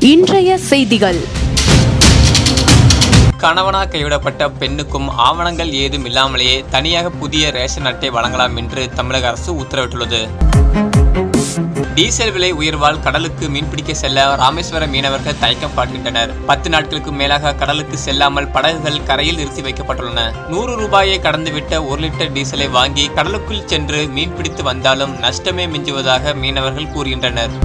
இன்றைய செய்திகள் கணவனாக கைவிடப்பட்ட பெண்ணுக்கும் ஆவணங்கள் ஏதும் இல்லாமலேயே தனியாக புதிய ரேஷன் அட்டை வழங்கலாம் என்று தமிழக அரசு உத்தரவிட்டுள்ளது டீசல் விலை உயர்வால் கடலுக்கு மீன்பிடிக்க செல்ல ராமேஸ்வரம் மீனவர்கள் தயக்கம் காட்டுகின்றனர் பத்து நாட்களுக்கு மேலாக கடலுக்கு செல்லாமல் படகுகள் கரையில் நிறுத்தி வைக்கப்பட்டுள்ளன நூறு ரூபாயை கடந்துவிட்ட ஒரு லிட்டர் டீசலை வாங்கி கடலுக்குள் சென்று மீன்பிடித்து வந்தாலும் நஷ்டமே மிஞ்சுவதாக மீனவர்கள் கூறுகின்றனர்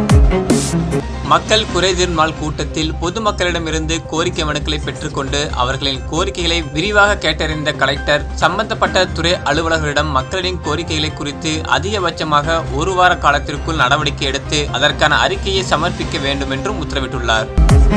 மக்கள் குறைதீர் நாள் கூட்டத்தில் பொதுமக்களிடமிருந்து கோரிக்கை மனுக்களை பெற்றுக்கொண்டு அவர்களின் கோரிக்கைகளை விரிவாக கேட்டறிந்த கலெக்டர் சம்பந்தப்பட்ட துறை அலுவலர்களிடம் மக்களின் கோரிக்கைகளை குறித்து அதிகபட்சமாக ஒரு வார காலத்திற்குள் நடவடிக்கை எடுத்து அதற்கான அறிக்கையை சமர்ப்பிக்க வேண்டும் என்றும் உத்தரவிட்டுள்ளார்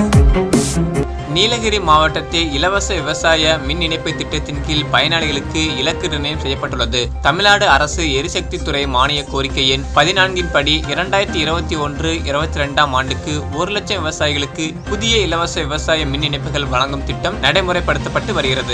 நீலகிரி மாவட்டத்தில் இலவச விவசாய மின் இணைப்பு திட்டத்தின் கீழ் பயனாளிகளுக்கு இலக்கு நிர்ணயம் செய்யப்பட்டுள்ளது தமிழ்நாடு அரசு எரிசக்தி துறை மானிய கோரிக்கை எண் பதினான்கின் படி இரண்டாயிரத்தி இருபத்தி ஒன்று இருபத்தி ரெண்டாம் ஆண்டுக்கு ஒரு லட்சம் விவசாயிகளுக்கு புதிய இலவச விவசாய மின் இணைப்புகள் வழங்கும் திட்டம் நடைமுறைப்படுத்தப்பட்டு வருகிறது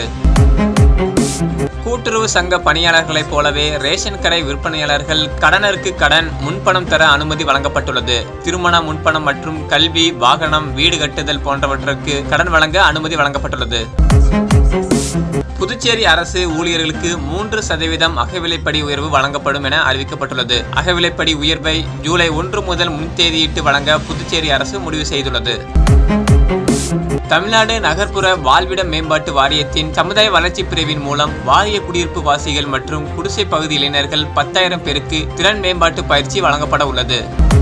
கூட்டுறவு சங்க பணியாளர்களைப் போலவே ரேஷன் கடை விற்பனையாளர்கள் கடனருக்கு கடன் முன்பணம் தர அனுமதி வழங்கப்பட்டுள்ளது திருமண முன்பணம் மற்றும் கல்வி வாகனம் வீடு கட்டுதல் போன்றவற்றுக்கு கடன் வழங்க அனுமதி வழங்கப்பட்டுள்ளது புதுச்சேரி அரசு ஊழியர்களுக்கு மூன்று சதவீதம் அகவிலைப்படி உயர்வு வழங்கப்படும் என அறிவிக்கப்பட்டுள்ளது அகவிலைப்படி உயர்வை ஜூலை ஒன்று முதல் முன்தேதியிட்டு வழங்க புதுச்சேரி அரசு முடிவு செய்துள்ளது தமிழ்நாடு நகர்ப்புற வாழ்விட மேம்பாட்டு வாரியத்தின் சமுதாய வளர்ச்சி பிரிவின் மூலம் வாரிய குடியிருப்பு வாசிகள் மற்றும் குடிசை பகுதி இளைஞர்கள் பத்தாயிரம் பேருக்கு திறன் மேம்பாட்டு பயிற்சி வழங்கப்பட உள்ளது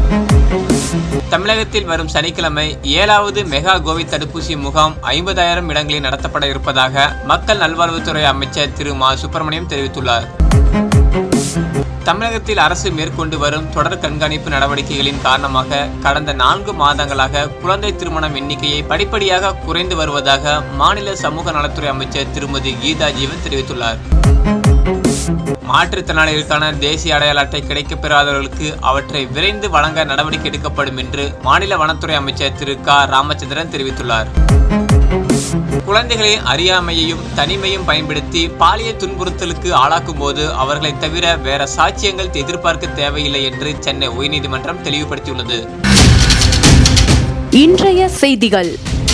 தமிழகத்தில் வரும் சனிக்கிழமை ஏழாவது மெகா கோவிட் தடுப்பூசி முகாம் ஐம்பதாயிரம் இடங்களில் நடத்தப்பட இருப்பதாக மக்கள் நல்வாழ்வுத்துறை அமைச்சர் திரு மா சுப்பிரமணியம் தெரிவித்துள்ளார் தமிழகத்தில் அரசு மேற்கொண்டு வரும் தொடர் கண்காணிப்பு நடவடிக்கைகளின் காரணமாக கடந்த நான்கு மாதங்களாக குழந்தை திருமணம் எண்ணிக்கையை படிப்படியாக குறைந்து வருவதாக மாநில சமூக நலத்துறை அமைச்சர் திருமதி கீதா ஜீவன் தெரிவித்துள்ளார் மாற்றுத்திறனாளிகளுக்கான தேசிய அடையாள அட்டை கிடைக்கப் பெறாதவர்களுக்கு அவற்றை விரைந்து வழங்க நடவடிக்கை எடுக்கப்படும் என்று மாநில வனத்துறை அமைச்சர் திரு க ராமச்சந்திரன் தெரிவித்துள்ளார் குழந்தைகளின் அறியாமையையும் தனிமையும் பயன்படுத்தி பாலியல் துன்புறுத்தலுக்கு ஆளாக்கும் போது அவர்களை தவிர வேற சாட்சியங்கள் எதிர்பார்க்க தேவையில்லை என்று சென்னை உயர்நீதிமன்றம் தெளிவுபடுத்தியுள்ளது இன்றைய செய்திகள்